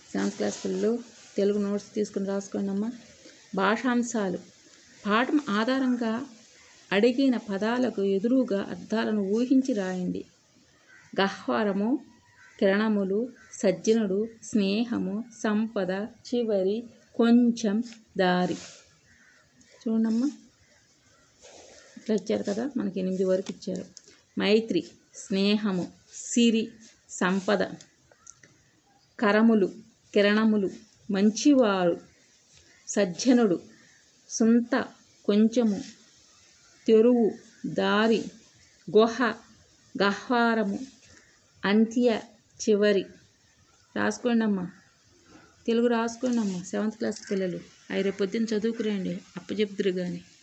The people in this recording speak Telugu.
సెవెంత్ క్లాస్ పిల్లలు తెలుగు నోట్స్ తీసుకుని రాసుకోండి అమ్మా భాషాంశాలు పాఠం ఆధారంగా అడిగిన పదాలకు ఎదురుగా అర్థాలను ఊహించి రాయండి గహ్వరము కిరణములు సజ్జనుడు స్నేహము సంపద చివరి కొంచెం దారి చూడమ్మా ఇట్లా ఇచ్చారు కదా మనకి ఎనిమిది వరకు ఇచ్చారు మైత్రి స్నేహము సిరి సంపద కరములు కిరణములు మంచివారు సజ్జనుడు సుంత కొంచెము తెరువు దారి గుహ గహ్వారము అంత్య చివరి రాసుకోండి అమ్మా తెలుగు రాసుకోండి అమ్మా సెవెంత్ క్లాస్ పిల్లలు అవి రేపు పొద్దున్న చదువుకురండి అప్పచెప్తురు కానీ